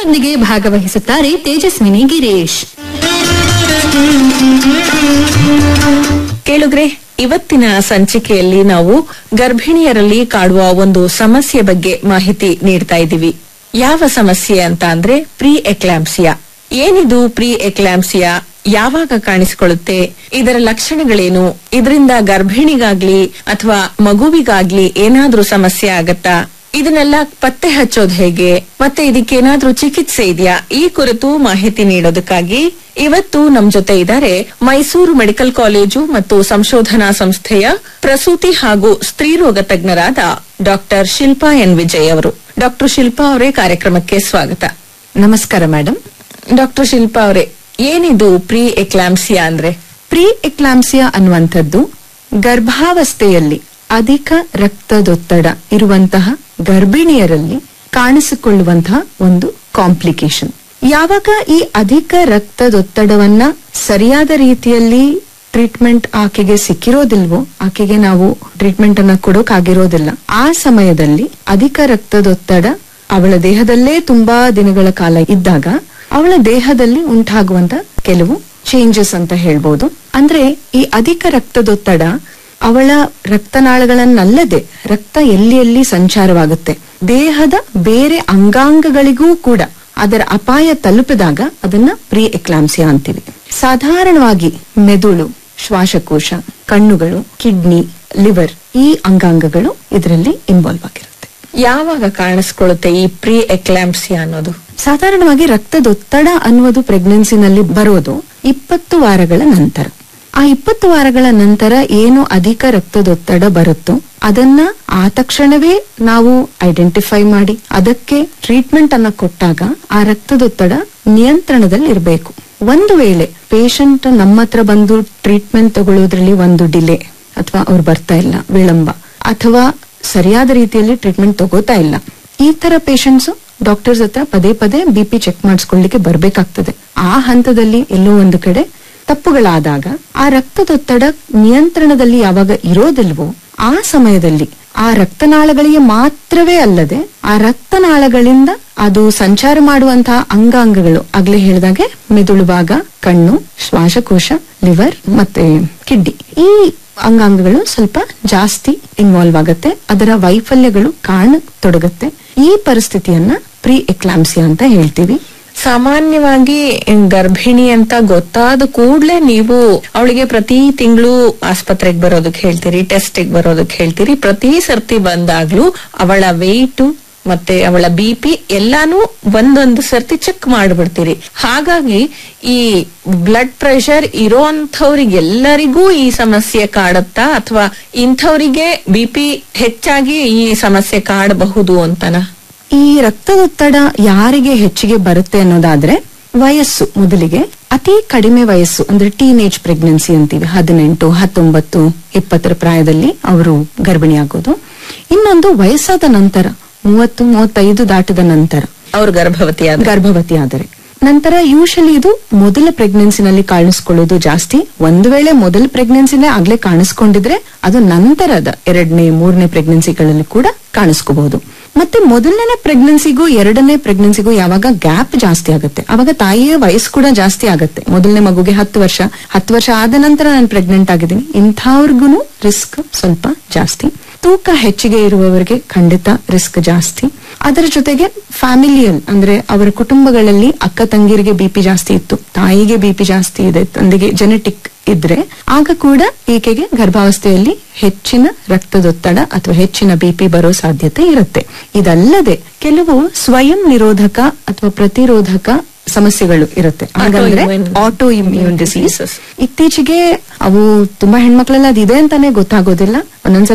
ನಮ್ಮೊಂದಿಗೆ ಭಾಗವಹಿಸುತ್ತಾರೆ ತೇಜಸ್ವಿನಿ ಗಿರೀಶ್ ಕೇಳುಗ್ರೆ ಇವತ್ತಿನ ಸಂಚಿಕೆಯಲ್ಲಿ ನಾವು ಗರ್ಭಿಣಿಯರಲ್ಲಿ ಕಾಡುವ ಒಂದು ಸಮಸ್ಯೆ ಬಗ್ಗೆ ಮಾಹಿತಿ ನೀಡ್ತಾ ಇದ್ದೀವಿ ಯಾವ ಸಮಸ್ಯೆ ಅಂತ ಅಂದ್ರೆ ಪ್ರೀ ಎಕ್ಲಾಂಪ್ಸಿಯಾ ಏನಿದು ಪ್ರೀ ಎಕ್ಲಾಂಪ್ಸಿಯಾ ಯಾವಾಗ ಕಾಣಿಸಿಕೊಳ್ಳುತ್ತೆ ಇದರ ಲಕ್ಷಣಗಳೇನು ಇದರಿಂದ ಗರ್ಭಿಣಿಗಾಗ್ಲಿ ಅಥವಾ ಮಗುವಿಗಾಗ್ಲಿ ಏನಾದ್ರೂ ಸಮಸ್ಯೆ ಆಗತ್ತಾ ಇದನ್ನೆಲ್ಲ ಪತ್ತೆ ಹಚ್ಚೋದು ಹೇಗೆ ಮತ್ತೆ ಇದಕ್ಕೇನಾದ್ರೂ ಚಿಕಿತ್ಸೆ ಇದೆಯಾ ಈ ಕುರಿತು ಮಾಹಿತಿ ನೀಡೋದಕ್ಕಾಗಿ ಇವತ್ತು ನಮ್ ಜೊತೆ ಇದ್ದಾರೆ ಮೈಸೂರು ಮೆಡಿಕಲ್ ಕಾಲೇಜು ಮತ್ತು ಸಂಶೋಧನಾ ಸಂಸ್ಥೆಯ ಪ್ರಸೂತಿ ಹಾಗೂ ಸ್ತ್ರೀರೋಗ ತಜ್ಞರಾದ ಡಾಕ್ಟರ್ ಶಿಲ್ಪಾ ಎನ್ ವಿಜಯ್ ಅವರು ಡಾಕ್ಟರ್ ಶಿಲ್ಪಾ ಅವರೇ ಕಾರ್ಯಕ್ರಮಕ್ಕೆ ಸ್ವಾಗತ ನಮಸ್ಕಾರ ಮೇಡಮ್ ಡಾಕ್ಟರ್ ಶಿಲ್ಪಾ ಅವರೇ ಏನಿದು ಪ್ರೀ ಎಕ್ಲಾಂಪ್ಸಿಯಾ ಅಂದ್ರೆ ಪ್ರೀ ಎಕ್ಲಾಂಸಿಯಾ ಅನ್ನುವಂಥದ್ದು ಗರ್ಭಾವಸ್ಥೆಯಲ್ಲಿ ಅಧಿಕ ರಕ್ತದೊತ್ತಡ ಇರುವಂತಹ ಗರ್ಭಿಣಿಯರಲ್ಲಿ ಕಾಣಿಸಿಕೊಳ್ಳುವಂತಹ ಒಂದು ಕಾಂಪ್ಲಿಕೇಶನ್ ಯಾವಾಗ ಈ ಅಧಿಕ ರಕ್ತದೊತ್ತಡವನ್ನ ಸರಿಯಾದ ರೀತಿಯಲ್ಲಿ ಟ್ರೀಟ್ಮೆಂಟ್ ಆಕೆಗೆ ಸಿಕ್ಕಿರೋದಿಲ್ವೋ ಆಕೆಗೆ ನಾವು ಟ್ರೀಟ್ಮೆಂಟ್ ಅನ್ನ ಕೊಡೋಕಾಗಿರೋದಿಲ್ಲ ಆ ಸಮಯದಲ್ಲಿ ಅಧಿಕ ರಕ್ತದೊತ್ತಡ ಅವಳ ದೇಹದಲ್ಲೇ ತುಂಬಾ ದಿನಗಳ ಕಾಲ ಇದ್ದಾಗ ಅವಳ ದೇಹದಲ್ಲಿ ಉಂಟಾಗುವಂತ ಕೆಲವು ಚೇಂಜಸ್ ಅಂತ ಹೇಳ್ಬೋದು ಅಂದ್ರೆ ಈ ಅಧಿಕ ರಕ್ತದೊತ್ತಡ ಅವಳ ರಕ್ತನಾಳಗಳನ್ನಲ್ಲದೆ ರಕ್ತ ಎಲ್ಲಿ ಎಲ್ಲಿ ಸಂಚಾರವಾಗುತ್ತೆ ದೇಹದ ಬೇರೆ ಅಂಗಾಂಗಗಳಿಗೂ ಕೂಡ ಅದರ ಅಪಾಯ ತಲುಪಿದಾಗ ಅದನ್ನ ಪ್ರೀ ಎಕ್ಲಾಂಸಿಯಾ ಅಂತೀವಿ ಸಾಧಾರಣವಾಗಿ ಮೆದುಳು ಶ್ವಾಸಕೋಶ ಕಣ್ಣುಗಳು ಕಿಡ್ನಿ ಲಿವರ್ ಈ ಅಂಗಾಂಗಗಳು ಇದರಲ್ಲಿ ಇನ್ವಾಲ್ವ್ ಆಗಿರುತ್ತೆ ಯಾವಾಗ ಕಾಣಿಸ್ಕೊಳ್ಳುತ್ತೆ ಈ ಪ್ರೀ ಎಕ್ಲಾಂಪ್ಸಿಯಾ ಅನ್ನೋದು ಸಾಧಾರಣವಾಗಿ ರಕ್ತದೊತ್ತಡ ಅನ್ನುವುದು ಪ್ರೆಗ್ನೆನ್ಸಿನಲ್ಲಿ ಬರೋದು ಇಪ್ಪತ್ತು ವಾರಗಳ ನಂತರ ಆ ಇಪ್ಪತ್ತು ವಾರಗಳ ನಂತರ ಏನು ಅಧಿಕ ರಕ್ತದೊತ್ತಡ ಬರುತ್ತೋ ಅದನ್ನ ಆ ತಕ್ಷಣವೇ ನಾವು ಐಡೆಂಟಿಫೈ ಮಾಡಿ ಅದಕ್ಕೆ ಟ್ರೀಟ್ಮೆಂಟ್ ಅನ್ನ ಕೊಟ್ಟಾಗ ಆ ರಕ್ತದೊತ್ತಡ ನಿಯಂತ್ರಣದಲ್ಲಿ ಇರಬೇಕು ಒಂದು ವೇಳೆ ಪೇಷಂಟ್ ನಮ್ಮ ಹತ್ರ ಬಂದು ಟ್ರೀಟ್ಮೆಂಟ್ ತಗೊಳ್ಳೋದ್ರಲ್ಲಿ ಒಂದು ಡಿಲೇ ಅಥವಾ ಅವ್ರು ಬರ್ತಾ ಇಲ್ಲ ವಿಳಂಬ ಅಥವಾ ಸರಿಯಾದ ರೀತಿಯಲ್ಲಿ ಟ್ರೀಟ್ಮೆಂಟ್ ತಗೋತಾ ಇಲ್ಲ ಈ ತರ ಪೇಷಂಟ್ಸ್ ಡಾಕ್ಟರ್ಸ್ ಹತ್ರ ಪದೇ ಪದೇ ಬಿಪಿ ಚೆಕ್ ಮಾಡಿಸ್ಕೊಳ್ಳಿಕ್ಕೆ ಬರ್ಬೇಕಾಗ್ತದೆ ಆ ಹಂತದಲ್ಲಿ ಎಲ್ಲೋ ಒಂದು ಕಡೆ ತಪ್ಪುಗಳಾದಾಗ ಆ ರಕ್ತದೊತ್ತಡ ನಿಯಂತ್ರಣದಲ್ಲಿ ಯಾವಾಗ ಇರೋದಿಲ್ವೋ ಆ ಸಮಯದಲ್ಲಿ ಆ ರಕ್ತನಾಳಗಳಿಗೆ ಮಾತ್ರವೇ ಅಲ್ಲದೆ ಆ ರಕ್ತನಾಳಗಳಿಂದ ಅದು ಸಂಚಾರ ಮಾಡುವಂತಹ ಅಂಗಾಂಗಗಳು ಆಗ್ಲೇ ಹೇಳಿದಾಗೆ ಮೆದುಳು ಭಾಗ ಕಣ್ಣು ಶ್ವಾಸಕೋಶ ಲಿವರ್ ಮತ್ತೆ ಕಿಡ್ನಿ ಈ ಅಂಗಾಂಗಗಳು ಸ್ವಲ್ಪ ಜಾಸ್ತಿ ಇನ್ವಾಲ್ವ್ ಆಗುತ್ತೆ ಅದರ ವೈಫಲ್ಯಗಳು ಕಾಣತೊಡಗುತ್ತೆ ಈ ಪರಿಸ್ಥಿತಿಯನ್ನ ಪ್ರೀ ಎಕ್ಲಾಂಸಿಯಾ ಅಂತ ಹೇಳ್ತೀವಿ ಸಾಮಾನ್ಯವಾಗಿ ಗರ್ಭಿಣಿ ಅಂತ ಗೊತ್ತಾದ ಕೂಡ್ಲೆ ನೀವು ಅವಳಿಗೆ ಪ್ರತಿ ತಿಂಗಳು ಆಸ್ಪತ್ರೆಗೆ ಬರೋದಕ್ಕೆ ಹೇಳ್ತೀರಿ ಟೆಸ್ಟಿಗೆ ಬರೋದಕ್ಕೆ ಹೇಳ್ತೀರಿ ಪ್ರತಿ ಸರ್ತಿ ಬಂದಾಗ್ಲೂ ಅವಳ ವೆಯ್ಟ್ ಮತ್ತೆ ಅವಳ ಬಿ ಪಿ ಎಲ್ಲಾನು ಒಂದೊಂದು ಸರ್ತಿ ಚೆಕ್ ಮಾಡ್ಬಿಡ್ತೀರಿ ಹಾಗಾಗಿ ಈ ಬ್ಲಡ್ ಪ್ರೆಷರ್ ಇರೋಂಥವ್ರಿಗೆಲ್ಲರಿಗೂ ಈ ಸಮಸ್ಯೆ ಕಾಡುತ್ತಾ ಅಥವಾ ಇಂಥವರಿಗೆ ಬಿ ಪಿ ಹೆಚ್ಚಾಗಿ ಈ ಸಮಸ್ಯೆ ಕಾಡಬಹುದು ಅಂತನಾ ಈ ರಕ್ತದೊತ್ತಡ ಯಾರಿಗೆ ಹೆಚ್ಚಿಗೆ ಬರುತ್ತೆ ಅನ್ನೋದಾದ್ರೆ ವಯಸ್ಸು ಮೊದಲಿಗೆ ಅತಿ ಕಡಿಮೆ ವಯಸ್ಸು ಅಂದ್ರೆ ಟೀನೇಜ್ ಪ್ರೆಗ್ನೆನ್ಸಿ ಅಂತೀವಿ ಹದಿನೆಂಟು ಹತ್ತೊಂಬತ್ತು ಇಪ್ಪತ್ತರ ಪ್ರಾಯದಲ್ಲಿ ಅವರು ಗರ್ಭಿಣಿಯಾಗೋದು ಇನ್ನೊಂದು ವಯಸ್ಸಾದ ನಂತರ ಮೂವತ್ತು ಮೂವತ್ತೈದು ದಾಟಿದ ನಂತರ ಅವ್ರು ಗರ್ಭವತಿ ಆದ್ರೆ ಗರ್ಭವತಿ ಆದರೆ ನಂತರ ಯೂಶಲಿ ಇದು ಮೊದಲ ಪ್ರೆಗ್ನೆನ್ಸಿನಲ್ಲಿ ಕಾಣಿಸ್ಕೊಳ್ಳೋದು ಜಾಸ್ತಿ ಒಂದು ವೇಳೆ ಮೊದಲ ಪ್ರೆಗ್ನೆನ್ಸಿನೇ ಆಗ್ಲೇ ಕಾಣಿಸ್ಕೊಂಡಿದ್ರೆ ಅದು ನಂತರದ ಎರಡನೇ ಮೂರನೇ ಪ್ರೆಗ್ನೆನ್ಸಿಗಳಲ್ಲಿ ಕೂಡ ಕಾಣಿಸ್ಕೋಬಹುದು ಮತ್ತೆ ಮೊದಲನೇ ಪ್ರೆಗ್ನೆನ್ಸಿಗೂ ಎರಡನೇ ಪ್ರೆಗ್ನೆನ್ಸಿಗೂ ಯಾವಾಗ ಗ್ಯಾಪ್ ಜಾಸ್ತಿ ಆಗುತ್ತೆ ಅವಾಗ ತಾಯಿಯ ವಯಸ್ಸು ಕೂಡ ಜಾಸ್ತಿ ಆಗುತ್ತೆ ಮೊದಲನೇ ಮಗುಗೆ ಹತ್ತು ವರ್ಷ ಹತ್ತು ವರ್ಷ ಆದ ನಂತರ ನಾನು ಪ್ರೆಗ್ನೆಂಟ್ ಆಗಿದ್ದೀನಿ ಇಂಥವ್ರಿಗೂ ರಿಸ್ಕ್ ಸ್ವಲ್ಪ ಜಾಸ್ತಿ ತೂಕ ಹೆಚ್ಚಿಗೆ ಇರುವವರಿಗೆ ಖಂಡಿತ ರಿಸ್ಕ್ ಜಾಸ್ತಿ ಅದರ ಜೊತೆಗೆ ಫ್ಯಾಮಿಲಿಯಲ್ ಅಂದ್ರೆ ಅವರ ಕುಟುಂಬಗಳಲ್ಲಿ ಅಕ್ಕ ತಂಗಿರಿಗೆ ಬಿಪಿ ಜಾಸ್ತಿ ಇತ್ತು ತಾಯಿಗೆ ಬಿಪಿ ಜಾಸ್ತಿ ಇದೆ ತಂದೆಗೆ ಜೆನೆಟಿಕ್ ಇದ್ರೆ ಆಗ ಕೂಡ ಈಕೆಗೆ ಗರ್ಭಾವಸ್ಥೆಯಲ್ಲಿ ಹೆಚ್ಚಿನ ರಕ್ತದೊತ್ತಡ ಅಥವಾ ಹೆಚ್ಚಿನ ಬಿಪಿ ಬರೋ ಸಾಧ್ಯತೆ ಇರುತ್ತೆ ಇದಲ್ಲದೆ ಕೆಲವು ಸ್ವಯಂ ನಿರೋಧಕ ಅಥವಾ ಪ್ರತಿರೋಧಕ ಸಮಸ್ಯೆಗಳು ಇರುತ್ತೆ ಹಾಗಂದ್ರೆ Autoimmune autoimmune diseases diseases. ಇತ್ತೀಚೆಗೆ ಅವು ತುಂಬಾ ಹೆಣ್ಮಕ್ಳೆಲ್ಲ ಅದಿದೆ ಅಂತಾನೆ ಗೊತ್ತಾಗೋದಿಲ್ಲ ಒಂದೊಂದ್ಸಲ